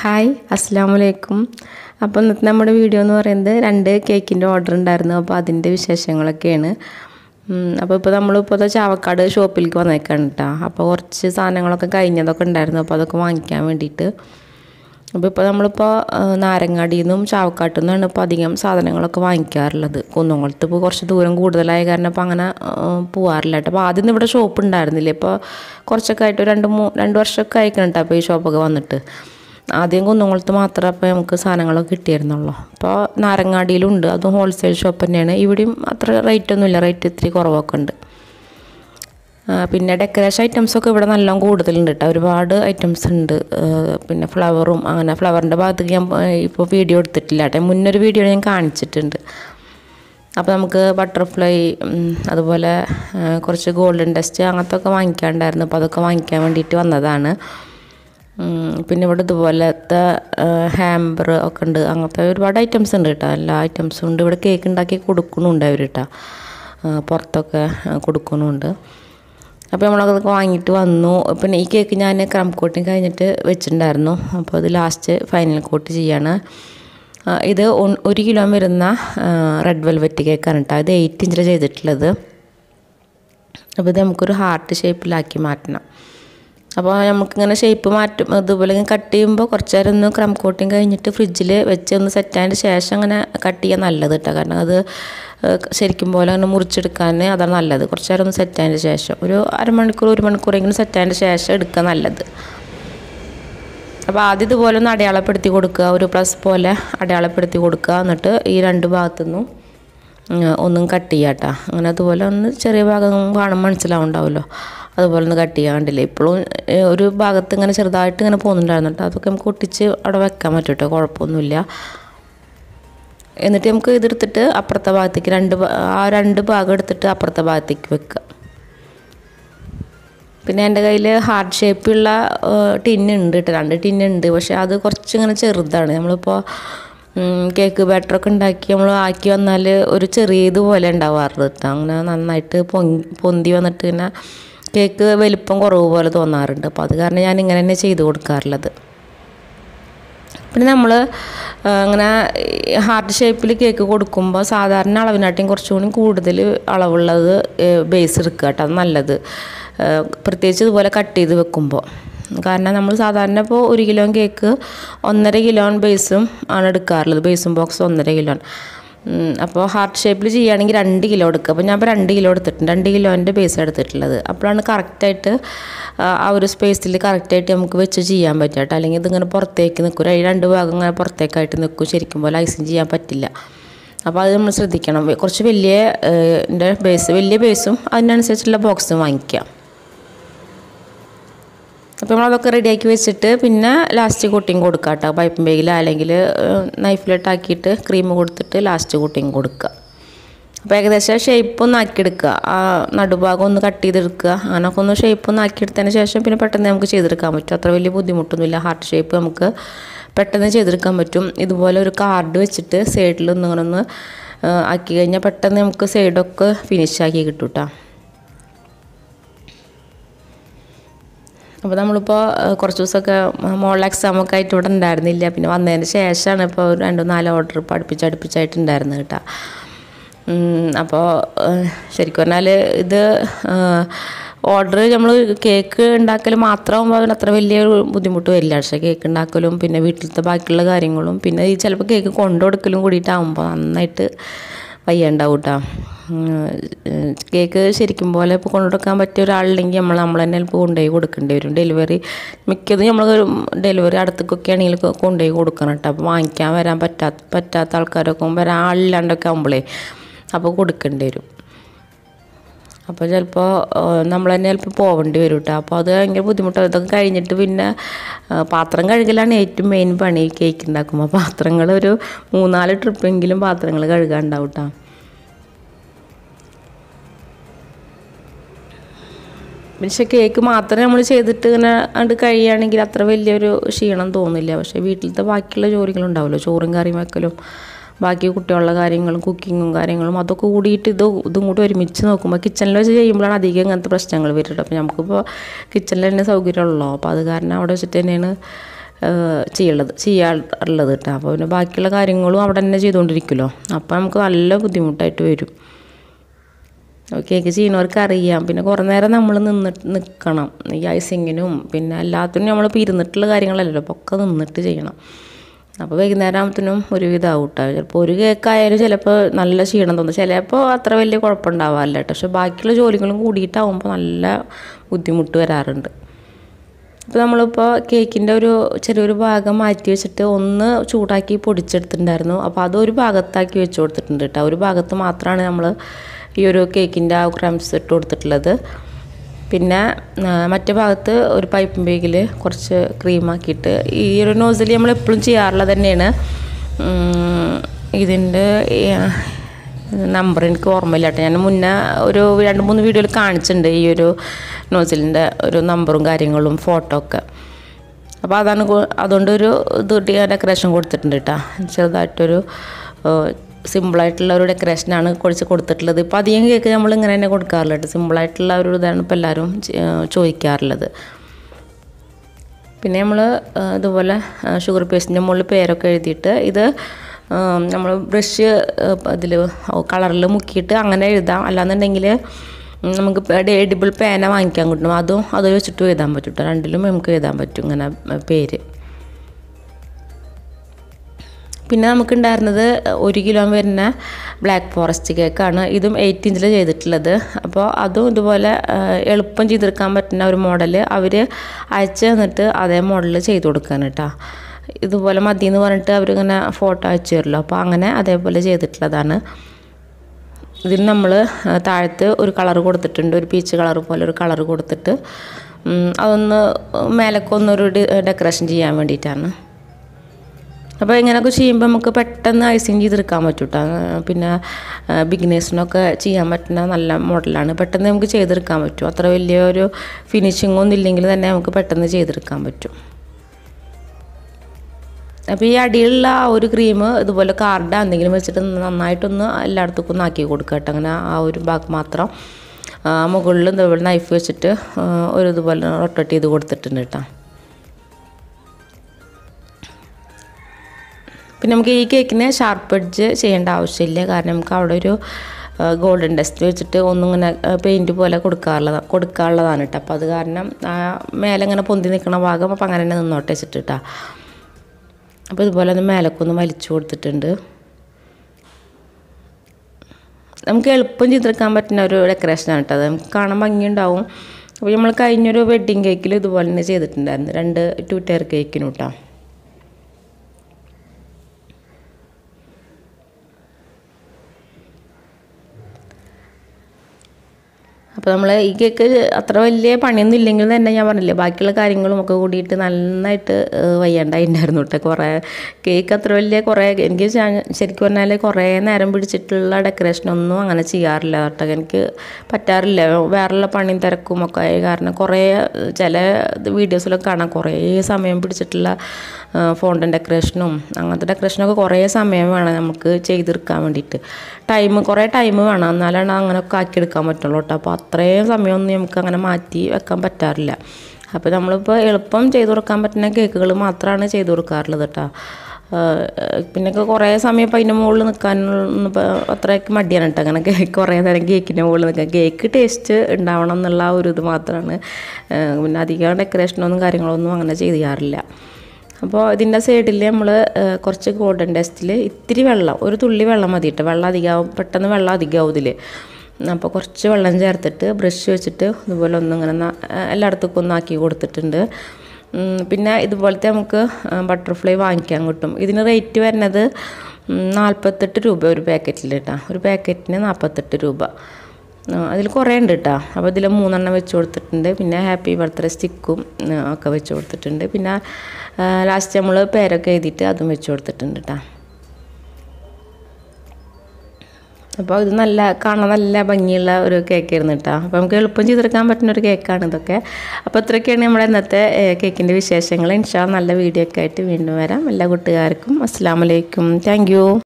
hi അസ്സാം വലൈക്കും അപ്പോൾ ഇന്നത്തെ നമ്മുടെ വീഡിയോ എന്ന് പറയുന്നത് രണ്ട് കേക്കിൻ്റെ ഓർഡർ ഉണ്ടായിരുന്നു അപ്പോൾ അതിൻ്റെ വിശേഷങ്ങളൊക്കെയാണ് ഉം, അപ്പോൾ ഇപ്പോൾ നമ്മളിപ്പോൾ ദാ ചാവക്കാട് ഷോപ്പിലേക്ക് വന്നേക്കാണ് കേട്ടോ അപ്പോൾ കുറച്ച് സാധനങ്ങളൊക്കെ കഴിഞ്ഞതൊക്കെ ഉണ്ടായിരുന്നു അപ്പോൾ അതൊക്കെ വാങ്ങിക്കാൻ വേണ്ടിയിട്ട് അപ്പോൾ ഇപ്പോൾ നമ്മളിപ്പോൾ ആ, നാരങ്ങാടിയിൽ നിന്നും ചാവക്കാട്ടിൽ നിന്നാണ് ഇപ്പോൾ അധികം സാധനങ്ങളൊക്കെ വാങ്ങിക്കാറുള്ളത് കുന്നംകുളത്ത് ഇപ്പോൾ കുറച്ച് ദൂരം കൂടുതലായ കാരണം ഇപ്പോൾ അങ്ങനെ ആ, പോവാറില്ല കേട്ടോ അപ്പോൾ ആദ്യം ഇവിടെ ഷോപ്പ് ഉണ്ടായിരുന്നില്ല ഇപ്പോൾ കുറച്ചൊക്കെ ആയിട്ട് ഒരു രണ്ട് മൂ രണ്ട് വർഷമൊക്കെ ആയിക്കണം കേട്ടോ അപ്പോൾ ഈ ഷോപ്പൊക്കെ വന്നിട്ട് ആദ്യം കുന്നംകുളത്ത് മാത്രമേ അപ്പോൾ നമുക്ക് സാധനങ്ങളൊക്കെ കിട്ടിയിരുന്നുള്ളൂ അപ്പോൾ നാരങ്ങാടിയിലുണ്ട് അതും ഹോൾസെയിൽ ഷോപ്പ് തന്നെയാണ് ഇവിടെയും അത്ര റേറ്റ് ഒന്നുമില്ല റേറ്റ് ഇത്തിരി കുറവൊക്കെ ഉണ്ട് ആ, പിന്നെ ഡെക്കറേഷൻ ഐറ്റംസൊക്കെ ഇവിടെ നല്ലോണം കൂടുതലുണ്ട് കേട്ടോ ഒരുപാട് ഐറ്റംസ് ഉണ്ട് ആ, പിന്നെ ഫ്ലവറും അങ്ങനെ ഫ്ലവറിൻ്റെ ഭാഗത്തേക്ക് ഞാൻ ഇപ്പോൾ വീഡിയോ എടുത്തിട്ടില്ല കേട്ടോ മുന്നൊരു വീഡിയോ ഞാൻ കാണിച്ചിട്ടുണ്ട് അപ്പോൾ നമുക്ക് ബട്ടർഫ്ലൈ ഉം, അതുപോലെ ആ, കുറച്ച് ഗോൾഡൻ ഡസ്റ്റ് അങ്ങനത്തെ ഒക്കെ വാങ്ങിക്കാണ്ടായിരുന്നു അപ്പോൾ അതൊക്കെ വാങ്ങിക്കാൻ വേണ്ടിയിട്ട് വന്നതാണ് ഉം, പിന്നെ ഇവിടെ ഇതുപോലത്തെ ഹാമ്പർ ഒക്കെ ഉണ്ട് അങ്ങനത്തെ ഒരുപാട് ഐറ്റംസ് ഉണ്ട് കേട്ടോ എല്ലാ ഐറ്റംസും ഉണ്ട് ഇവിടെ കേക്ക് ഉണ്ടാക്കി കൊടുക്കണുണ്ട് അവർ കേട്ടോ ആ, പുറത്തൊക്കെ ആ, കൊടുക്കണുണ്ട് അപ്പോൾ നമ്മളതൊക്കെ വാങ്ങിയിട്ട് വന്നു പിന്നെ ഈ കേക്ക് ഞാൻ ക്രം കോട്ടിങ് കഴിഞ്ഞിട്ട് വെച്ചിട്ടുണ്ടായിരുന്നു അപ്പോൾ അത് ലാസ്റ്റ് ഫൈനൽ കോട്ട് ചെയ്യാണ് ആ, ഇത് ഒൺ- ഒരു കിലോ വരുന്ന റെഡ് വെൽവെറ്റ് കേക്കാണ് കേട്ടോ ഇത് എയ്റ്റ് ഇഞ്ചിൽ ചെയ്തിട്ടുള്ളത് അപ്പോൾ ഇത് നമുക്കൊരു ഹാർട്ട് ഷേപ്പിലാക്കി മാറ്റണം അപ്പോൾ നമുക്കിങ്ങനെ ഷേപ്പ് മാറ്റും അതുപോലെ ഇങ്ങനെ കട്ട് ചെയ്യുമ്പോൾ കുറച്ച് നേരം ഒന്ന് ക്രം കോട്ടിങ് കഴിഞ്ഞിട്ട് ഫ്രിഡ്ജിൽ വെച്ച് ഒന്ന് സെറ്റായതിന് ശേഷം അങ്ങനെ കട്ട് ചെയ്യാൻ നല്ലത് കേട്ടോ കാരണം അത് ഏഹ്, ശരിക്കും പോലെ അങ്ങനെ മുറിച്ചെടുക്കാൻ അതാണ് നല്ലത് കുറച്ച് നേരം ഒന്ന് സെറ്റായതിന് ശേഷം ഒരു അരമണിക്കൂർ ഒരു മണിക്കൂറെങ്കിലും സെറ്റായതിന് ശേഷം എടുക്കുക നല്ലത് അപ്പോൾ ആദ്യം ഇതുപോലെ ഒന്ന് അടയാളപ്പെടുത്തി കൊടുക്കുക ഒരു പ്ലസ് പോലെ അടയാളപ്പെടുത്തി കൊടുക്കുക എന്നിട്ട് ഈ രണ്ട് ഭാഗത്തുനിന്നും ഉം, ഒന്നും കട്ട് ചെയ്യുക കേട്ടോ അങ്ങനെ അതുപോലെ ഒന്ന് ചെറിയ ഭാഗം കാണുമ്പോൾ മനസ്സിലാവുണ്ടാവുമല്ലോ അതുപോലെ ഒന്ന് കട്ട് ചെയ്യാൻ കണ്ടില്ലേ ഇപ്പോഴും ഏഹ്, ഒരു ഭാഗത്ത് ഇങ്ങനെ ചെറുതായിട്ട് ഇങ്ങനെ പോകുന്നുണ്ടായിരുന്നു കേട്ടോ അതൊക്കെ നമുക്ക് ഒട്ടിച്ച് അവിടെ വെക്കാൻ പറ്റും കേട്ടോ കുഴപ്പമൊന്നുമില്ല എന്നിട്ട് നമുക്ക് ഇതെടുത്തിട്ട് അപ്പുറത്തെ ഭാഗത്തേക്ക് രണ്ട് ഭാ- ആ രണ്ട് ഭാഗം എടുത്തിട്ട് അപ്പുറത്തെ ഭാഗത്തേക്ക് വെക്കുക പിന്നെ എൻ്റെ കയ്യിൽ ഹാർട്ട് ഷേപ്പുള്ള ടിന്ന് ഉണ്ട് കേട്ടോ രണ്ട് ടിന്ന് ഉണ്ട് പക്ഷേ അത് കുറച്ച് ഇങ്ങനെ ചെറുതാണ് നമ്മളിപ്പോൾ കേക്ക് ബാറ്ററൊക്കെ ഉണ്ടാക്കി നമ്മൾ ആക്കി വന്നാൽ ഒരു ചെറിയത് പോലെ ഉണ്ടാവാറുണ്ട് കേട്ടോ അങ്ങനെ നന്നായിട്ട് പൊങ്ങി പൊന്തി വന്നിട്ട് പിന്നെ കേക്ക് വലിപ്പം കുറവ് പോലെ തോന്നാറുണ്ട് അപ്പോൾ അത് കാരണം ഞാൻ ഇങ്ങനെ തന്നെ ചെയ്ത് കൊടുക്കാറുള്ളത് പിന്നെ നമ്മൾ അങ്ങനെ ഹാർട്ട് ഷേപ്പിൽ കേക്ക് കൊടുക്കുമ്പോൾ സാധാരണ അളവിനാട്ടിയും കുറച്ചുകൂടി കൂടുതൽ അളവുള്ളത് ബേസ് എടുക്കുക കേട്ടോ അത് നല്ലത് ഏഹ് പ്രത്യേകിച്ച് ഇതുപോലെ കട്ട് ചെയ്ത് വെക്കുമ്പോൾ കാരണം നമ്മൾ സാധാരണ ഇപ്പോൾ ഒരു കിലോ കേക്ക് ഒന്നര കിലോ ബേസും ആണ് എടുക്കാറുള്ളത് ബേസും ബോക്സ് ഒന്നര കിലോ അപ്പോൾ ഹാർട്ട് ഷേപ്പിൽ ചെയ്യുകയാണെങ്കിൽ രണ്ട് കിലോ എടുക്കുക അപ്പോൾ ഞാൻ ഇപ്പോൾ രണ്ട് കിലോ എടുത്തിട്ടുണ്ട് രണ്ട് കിലോൻ്റെ ബേസ് എടുത്തിട്ടുള്ളത് അപ്പോഴാണ് കറക്റ്റായിട്ട് ആ ഒരു സ്പേസിൽ കറക്റ്റായിട്ട് നമുക്ക് വെച്ച് ചെയ്യാൻ പറ്റുക കേട്ടോ അല്ലെങ്കിൽ ഇതിങ്ങനെ പുറത്തേക്ക് നിൽക്കും ഒരു രണ്ട് ഭാഗം ഇങ്ങനെ പുറത്തേക്കായിട്ട് നിൽക്കും ശരിക്കും പോലെ ഐസിങ് ചെയ്യാൻ പറ്റില്ല അപ്പോൾ അത് നമ്മൾ ശ്രദ്ധിക്കണം കുറച്ച് വലിയ എൻ്റെ ബേസ് വലിയ ബേസും അതിനനുസരിച്ചുള്ള ബോക്സും വാങ്ങിക്കാം അപ്പോൾ നമ്മളതൊക്കെ റെഡിയാക്കി വെച്ചിട്ട് പിന്നെ ലാസ്റ്റ് കോട്ടിങ് കൊടുക്കുക കേട്ടോ പൈപ്പും ബേഗിൽ അല്ലെങ്കിൽ നൈഫിലിട്ടാക്കിയിട്ട് ക്രീം കൊടുത്തിട്ട് ലാസ്റ്റ് കോട്ടിങ് കൊടുക്കുക അപ്പോൾ ഏകദേശം ഷേപ്പ് ഒന്ന് ആക്കിയെടുക്കുക ആ നടുഭാഗം ഒന്ന് കട്ട് ചെയ്തെടുക്കുക അങ്ങനെയൊക്കെ ഒന്ന് ഷേപ്പ് ഒന്ന് ആക്കിയെടുത്തതിന് ശേഷം പിന്നെ പെട്ടെന്ന് നമുക്ക് ചെയ്തെടുക്കാൻ പറ്റും അത്ര വലിയ ബുദ്ധിമുട്ടൊന്നുമില്ല ഹാർട്ട് ഷേപ്പ് നമുക്ക് പെട്ടെന്ന് ചെയ്തെടുക്കാൻ പറ്റും ഇതുപോലെ ഒരു കാർഡ് വെച്ചിട്ട് സൈഡിൽ ഒന്ന് ഇങ്ങനെ ഒന്ന് ആ, ആക്കി കഴിഞ്ഞാൽ പെട്ടെന്ന് നമുക്ക് സൈഡൊക്കെ ഫിനിഷ് ആക്കി കിട്ടും കേട്ടോ അപ്പോൾ നമ്മളിപ്പോൾ ഏഹ്, കുറച്ച് ദിവസമൊക്കെ മോളിൽ എക്സാമൊക്കെ ആയിട്ട് ഇവിടെ ഉണ്ടായിരുന്നില്ല പിന്നെ വന്നതിന് ശേഷമാണ് ഇപ്പോൾ ഒരു രണ്ട് നാല് ഓർഡർ ഇപ്പോൾ അടുപ്പിച്ച് അടുപ്പിച്ചായിട്ടുണ്ടായിരുന്നു കേട്ടോ ഉം, അപ്പോൾ ഏഹ്, ശരിക്കും പറഞ്ഞാൽ ഇത് ഓർഡർ നമ്മൾ കേക്ക് ഉണ്ടാക്കൽ മാത്രമാകുമ്പോൾ അതിന് അത്ര വലിയ ഒരു ബുദ്ധിമുട്ട് വരില്ല പക്ഷേ കേക്ക് ഉണ്ടാക്കലും പിന്നെ വീട്ടിലത്തെ ബാക്കിയുള്ള കാര്യങ്ങളും പിന്നെ ഈ ചിലപ്പോൾ കേക്ക് കൊണ്ടു കൊടുക്കലും കൂടിയിട്ടാകുമ്പോൾ നന്നായിട്ട് വയ്യണ്ടാവും കേട്ടോ കേക്ക് ശരിക്കും പോലെ ഇപ്പോൾ കൊണ്ടുകൊടുക്കാൻ പറ്റിയ ഒരാളുണ്ടെങ്കിൽ നമ്മൾ നമ്മൾ തന്നെ ഇപ്പോൾ കൊണ്ടുപോയി കൊടുക്കേണ്ടി വരും ഡെലിവറി മിക്കതും നമ്മൾ ഡെലിവറി അടുത്തേക്കൊക്കെ ആണെങ്കിൽ കൊണ്ടുപോയി കൊടുക്കണം കേട്ടോ അപ്പോൾ വാങ്ങിക്കാൻ വരാൻ പറ്റാത്ത പറ്റാത്ത ആൾക്കാരൊക്കെ വരാൻ ആളില്ലാണ്ടൊക്കെ ആകുമ്പോഴേ അപ്പോൾ കൊടുക്കേണ്ടി വരും അപ്പോൾ ചിലപ്പോൾ നമ്മൾ തന്നെ ചിലപ്പോൾ പോവേണ്ടി വരും കേട്ടോ അപ്പോൾ അത് ഭയങ്കര ബുദ്ധിമുട്ടാണ് ഇതൊക്കെ കഴിഞ്ഞിട്ട് പിന്നെ ആ, പാത്രം കഴുകലാണ് ഏറ്റവും മെയിൻ പണി കേക്ക് ഉണ്ടാക്കുമ്പോൾ പാത്രങ്ങൾ ഒരു മൂന്നാല് ട്രിപ്പെങ്കിലും പാത്രങ്ങൾ കഴുകാനുണ്ടാവും കേട്ടോ പക്ഷെ കേക്ക് മാത്രം നമ്മൾ ചെയ്തിട്ട് ഇങ്ങനെ അത് കഴിയുകയാണെങ്കിൽ അത്ര വലിയൊരു ക്ഷീണം തോന്നില്ല പക്ഷേ വീട്ടിലത്തെ ബാക്കിയുള്ള ജോലികളുണ്ടാവുമല്ലോ ചോറും കറിയും വെക്കലും ബാക്കി കുട്ടികളുടെ കാര്യങ്ങളും കുക്കിങ്ങും കാര്യങ്ങളും അതൊക്കെ കൂടിയിട്ട് ഇത് ഇതും കൂടി ഒരുമിച്ച് നോക്കുമ്പോൾ കിച്ചണിൽ വെച്ച് ചെയ്യുമ്പോഴാണ് അധികം ഇങ്ങനത്തെ പ്രശ്നങ്ങൾ വരുന്നത് അപ്പോൾ നമുക്കിപ്പോൾ കിച്ചണിൽ തന്നെ സൗകര്യമുള്ളൂ അപ്പോൾ അത് കാരണം അവിടെ വെച്ചിട്ട് തന്നെയാണ് ചെയ്യുള്ളത് ചെയ്യാറുള്ളത് കേട്ടോ അപ്പോൾ പിന്നെ ബാക്കിയുള്ള കാര്യങ്ങളും അവിടെ തന്നെ ചെയ്തുകൊണ്ടിരിക്കുമല്ലോ അപ്പോൾ നമുക്ക് നല്ല ബുദ്ധിമുട്ടായിട്ട് വരും കേക്ക് ചെയ്യുന്നവർക്ക് അറിയാം പിന്നെ കുറേ നേരം നമ്മൾ നിന്നിട്ട് നിൽക്കണം ഈ ഐസിങ്ങിനും പിന്നെ എല്ലാത്തിനും നമ്മൾ ഇരുന്നിട്ടുള്ള കാര്യങ്ങളല്ലല്ലോ അപ്പോൾ ഒക്കെ നിന്നിട്ട് ചെയ്യണം അപ്പോൾ വൈകുന്നേരം ആകുമ്പത്തിനും ഒരുവിധം ഔട്ടാ ചിലപ്പോൾ ഒരു കേക്കായാലും ചിലപ്പോൾ നല്ല ക്ഷീണം തോന്നും ചിലപ്പോൾ അത്ര വലിയ കുഴപ്പമുണ്ടാവാറില്ല കേട്ടോ പക്ഷെ ബാക്കിയുള്ള ജോലികളും കൂടിയിട്ടാവുമ്പോൾ നല്ല ബുദ്ധിമുട്ട് വരാറുണ്ട് ഇപ്പോൾ നമ്മളിപ്പോൾ കേക്കിൻ്റെ ഒരു ചെറിയൊരു ഭാഗം മാറ്റി വെച്ചിട്ട് ഒന്ന് ചൂടാക്കി പൊടിച്ചെടുത്തിട്ടുണ്ടായിരുന്നു അപ്പോൾ അതൊരു ഭാഗത്താക്കി വെച്ച് കൊടുത്തിട്ടുണ്ട് കേട്ടോ ഒരു ഭാഗത്ത് മാത്രമാണ് നമ്മൾ ഈ ഒരു കേക്കിൻ്റെ ആ ക്രംസ് ഇട്ട് കൊടുത്തിട്ടുള്ളത് പിന്നെ മറ്റേ ഭാഗത്ത് ഒരു പൈപ്പിൻ ബേഗിൽ കുറച്ച് ക്രീമാക്കിയിട്ട് ഈ ഒരു നോസിൽ നമ്മൾ എപ്പോഴും ചെയ്യാറുള്ളത് തന്നെയാണ് ഇതിൻ്റെ നമ്പർ എനിക്ക് ഓർമ്മയില്ല കേട്ടോ ഞാൻ മുന്നേ ഒരു രണ്ട് മൂന്ന് വീഡിയോയിൽ കാണിച്ചിട്ടുണ്ട് ഈ ഒരു നോസിലിൻ്റെ ഒരു നമ്പറും കാര്യങ്ങളും ഫോട്ടോ ഒക്കെ അപ്പോൾ അതാണ് അതുകൊണ്ടൊരു ഇത് ഡെക്കറേഷൻ കൊടുത്തിട്ടുണ്ട് കേട്ടോ ചെറുതായിട്ടൊരു സിമ്പിളായിട്ടുള്ള ഒരു ഡെക്കറേഷനാണ് കുറച്ച് കൊടുത്തിട്ടുള്ളത് ഇപ്പോൾ അധികം കേക്ക് നമ്മൾ ഇങ്ങനെ തന്നെ കൊടുക്കാറില്ല കേട്ടോ സിമ്പിളായിട്ടുള്ള ഒരു ഇതാണ് ഇപ്പോൾ എല്ലാവരും ചോദിക്കാറുള്ളത് പിന്നെ നമ്മൾ ഇതുപോലെ ഷുഗർ പേസ്റ്റിൻ്റെ മുകളിൽ പേരൊക്കെ എഴുതിയിട്ട് ഇത് നമ്മൾ ബ്രഷ് അതിൽ കളറിൽ മുക്കിയിട്ട് അങ്ങനെ എഴുതാം അല്ലാന്നുണ്ടെങ്കിൽ നമുക്ക് എഡിബിൾ പേന വാങ്ങിക്കാൻ കിട്ടും അതും അത് വെച്ചിട്ട് എഴുതാൻ പറ്റും കേട്ടോ രണ്ടിലും നമുക്ക് എഴുതാൻ പറ്റും ഇങ്ങനെ പേര് പിന്നെ നമുക്കുണ്ടായിരുന്നത് ഒരു കിലോ വരുന്ന ബ്ലാക്ക് ഫോറസ്റ്റ് കേക്കാണ് ഇതും എയ്റ്റ് ഇഞ്ചിൽ ചെയ്തിട്ടുള്ളത് അപ്പോൾ അതും ഇതുപോലെ എളുപ്പം ചെയ്തെടുക്കാൻ പറ്റുന്ന ഒരു മോഡൽ അവർ അയച്ചു തന്നിട്ട് അതേ മോഡൽ ചെയ്ത് കൊടുക്കാൻ കേട്ടോ ഇതുപോലെ മതി എന്ന് പറഞ്ഞിട്ട് അവരിങ്ങനെ ഫോട്ടോ അയച്ചു തരുമല്ലോ അപ്പോൾ അങ്ങനെ അതേപോലെ ചെയ്തിട്ടുള്ളതാണ് ഇതിന് നമ്മൾ താഴത്ത് ഒരു കളർ കൊടുത്തിട്ടുണ്ട് ഒരു പീച്ച് കളർ പോലെ ഒരു കളർ കൊടുത്തിട്ട് അതൊന്ന് മേലക്കൊന്നൊരു ഡെക്കറേഷൻ ചെയ്യാൻ വേണ്ടിയിട്ടാണ് അപ്പോൾ ഇങ്ങനെയൊക്കെ ചെയ്യുമ്പോൾ നമുക്ക് പെട്ടെന്ന് ഐസിങ് ചെയ്തെടുക്കാൻ പറ്റും കേട്ടോ പിന്നെ ബിഗിനേഴ്സിനൊക്കെ ചെയ്യാൻ പറ്റുന്ന നല്ല മോഡലാണ് പെട്ടെന്ന് നമുക്ക് ചെയ്തെടുക്കാൻ പറ്റും അത്ര വലിയൊരു ഫിനിഷിംഗ് ഒന്നും ഇല്ലെങ്കിൽ തന്നെ നമുക്ക് പെട്ടെന്ന് ചെയ്തെടുക്കാൻ പറ്റും അപ്പോൾ ഈ അടിയിലുള്ള ആ ഒരു ക്രീം ഇതുപോലെ കാർഡ് എന്തെങ്കിലും വെച്ചിട്ട് നന്നായിട്ടൊന്ന് എല്ലായിടത്തേക്കും ഒന്ന് ആക്കി കൊടുക്കുക കേട്ടോ അങ്ങനെ ആ ഒരു ഭാഗം മാത്രം മുകളിൽ ഇതുപോലെ നൈഫ് വെച്ചിട്ട് ഒരു ഇതുപോലെ റൊട്ടേറ്റ് ചെയ്ത് കൊടുത്തിട്ടുണ്ട് കേട്ടോ പിന്നെ നമുക്ക് ഈ കേക്കിന് ഷാർപ്പ് എഡ്ജ് ചെയ്യേണ്ട ആവശ്യമില്ല കാരണം നമുക്ക് അവിടെ ഒരു ഗോൾഡൻ ഡസ്റ്റ് വെച്ചിട്ട് ഒന്നിങ്ങനെ പെയിൻറ്റ് പോലെ കൊടുക്കാറുള്ളത് കൊടുക്കാനുള്ളതാണ് കേട്ടോ അപ്പോൾ അത് കാരണം മേലെ ഇങ്ങനെ പൊന്തി നിൽക്കുന്ന ഭാഗം അപ്പോൾ അങ്ങനെ തന്നെ നിന്നോട്ട് വെച്ചിട്ട് കേട്ടോ അപ്പോൾ ഇതുപോലെ ഒന്ന് മേലക്കൊന്ന് വലിച്ചു കൊടുത്തിട്ടുണ്ട് നമുക്ക് എളുപ്പം ചെയ്തെടുക്കാൻ പറ്റുന്ന ഒരു ഡെക്കറേഷനാണ് കേട്ടോ അത് നമുക്ക് കാണാൻ ഭംഗിയുണ്ടാവും അപ്പോൾ നമ്മൾ കഴിഞ്ഞൊരു വെഡ്ഡിങ് കേക്കിൽ ഇതുപോലെ തന്നെ ചെയ്തിട്ടുണ്ടായിരുന്നു രണ്ട് ടു ടയർ കേക്കിനും കേട്ടോ അപ്പോൾ നമ്മൾ ഈ കേക്ക് അത്ര വലിയ പണിയൊന്നും ഇല്ലെങ്കിൽ തന്നെ ഞാൻ പറഞ്ഞില്ലേ ബാക്കിയുള്ള കാര്യങ്ങളും ഒക്കെ കൂടിയിട്ട് നന്നായിട്ട് വയ്യാണ്ടായിട്ടുണ്ടായിരുന്നു കേട്ടോ കുറേ കേക്ക് അത്ര വലിയ കുറേ എനിക്ക് ശരിക്കും പറഞ്ഞാൽ കുറേ നേരം പിടിച്ചിട്ടുള്ള ഡെക്കറേഷനൊന്നും അങ്ങനെ ചെയ്യാറില്ല കേട്ടോ എനിക്ക് പറ്റാറില്ല വേറെയുള്ള പണിയും തിരക്കും ഒക്കെ ആയ കാരണം കുറേ ചില വീഡിയോസിലൊക്കെ കാണാം കുറേ സമയം പിടിച്ചിട്ടുള്ള ഫോണ്ടൻ ഡെക്കറേഷനും അങ്ങനത്തെ ഡെക്കറേഷനൊക്കെ കുറേ സമയം വേണം നമുക്ക് ചെയ്തെടുക്കാൻ വേണ്ടിയിട്ട് ടൈം കുറേ ടൈം വേണം എന്നാലാണ് അങ്ങനെയൊക്കെ ആക്കിയെടുക്കാൻ പറ്റുള്ളൂ കേട്ടോ അപ്പോൾ അത്രയും സമയമൊന്നും നമുക്ക് അങ്ങനെ മാറ്റി വെക്കാൻ പറ്റാറില്ല അപ്പോൾ നമ്മളിപ്പോൾ എളുപ്പം ചെയ്തു കൊടുക്കാൻ പറ്റുന്ന കേക്കുകൾ മാത്രമാണ് ചെയ്തു കൊടുക്കാറുള്ളത് കേട്ടോ പിന്നെയൊക്കെ കുറേ സമയം ഇപ്പം അതിൻ്റെ മുകളിൽ നിൽക്കാനൊന്നും ഇപ്പോൾ അത്രയ്ക്ക് മടിയാണ് കേട്ടോ അങ്ങനെ കേക്ക് കുറേ നേരം കേക്കിൻ്റെ മുകളിൽ നിൽക്കാൻ കേക്ക് ടേസ്റ്റ് ഉണ്ടാവണം എന്നുള്ള ആ ഒരു ഇത് മാത്രമാണ് പിന്നെ അധികം ഡെക്കറേഷനൊന്നും കാര്യങ്ങളൊന്നും അങ്ങനെ ചെയ്യാറില്ല അപ്പോൾ ഇതിൻ്റെ സൈഡിൽ നമ്മൾ കുറച്ച് ഗോൾഡൻ ഡസ്റ്റിൽ ഇത്തിരി വെള്ളം ഒരു തുള്ളി വെള്ളം മതി കേട്ടോ വെള്ളം അധികമാവും പെട്ടെന്ന് വെള്ളം അധികമാവും ഇതിൽ അപ്പോൾ കുറച്ച് വെള്ളം ചേർത്തിട്ട് ബ്രഷ് വെച്ചിട്ട് ഇതുപോലെ ഒന്നിങ്ങനെ എല്ലായിടത്തേക്കും ഒന്നാക്കി കൊടുത്തിട്ടുണ്ട് പിന്നെ ഇതുപോലത്തെ നമുക്ക് ബട്ടർഫ്ലൈ വാങ്ങിക്കാൻ കിട്ടും ഇതിന് റേറ്റ് വരുന്നത് നാൽപ്പത്തെട്ട് രൂപ ഒരു പാക്കറ്റിൽ കേട്ടോ ഒരു പാക്കറ്റിന് നാൽപ്പത്തെട്ട് രൂപ അതിൽ കുറേ ഉണ്ട് കേട്ടോ അപ്പോൾ ഇതിൽ മൂന്നെണ്ണം വെച്ച് കൊടുത്തിട്ടുണ്ട് പിന്നെ ഹാപ്പി ബർത്ത്ഡേ സ്റ്റിക്കും ഒക്കെ വെച്ച് കൊടുത്തിട്ടുണ്ട് പിന്നെ ലാസ്റ്റ് നമ്മൾ പേരൊക്കെ എഴുതിയിട്ട് അതും വെച്ച് കൊടുത്തിട്ടുണ്ട് കേട്ടോ അപ്പോൾ ഇത് നല്ല കാണാൻ നല്ല ഭംഗിയുള്ള ഒരു കേക്കായിരുന്നു കേട്ടോ അപ്പോൾ നമുക്ക് എളുപ്പം ചെയ്തെടുക്കാൻ പറ്റുന്ന ഒരു കേക്കാണ് ഇതൊക്കെ അപ്പോൾ ഇത്രയൊക്കെയാണ് നമ്മുടെ ഇന്നത്തെ കേക്കിൻ്റെ വിശേഷങ്ങൾ ഇൻഷാ നല്ല വീഡിയോ ഒക്കെ ആയിട്ട് വീണ്ടും വരാം എല്ലാ കൂട്ടുകാർക്കും അസ്സാം വലൈക്കും താങ്ക്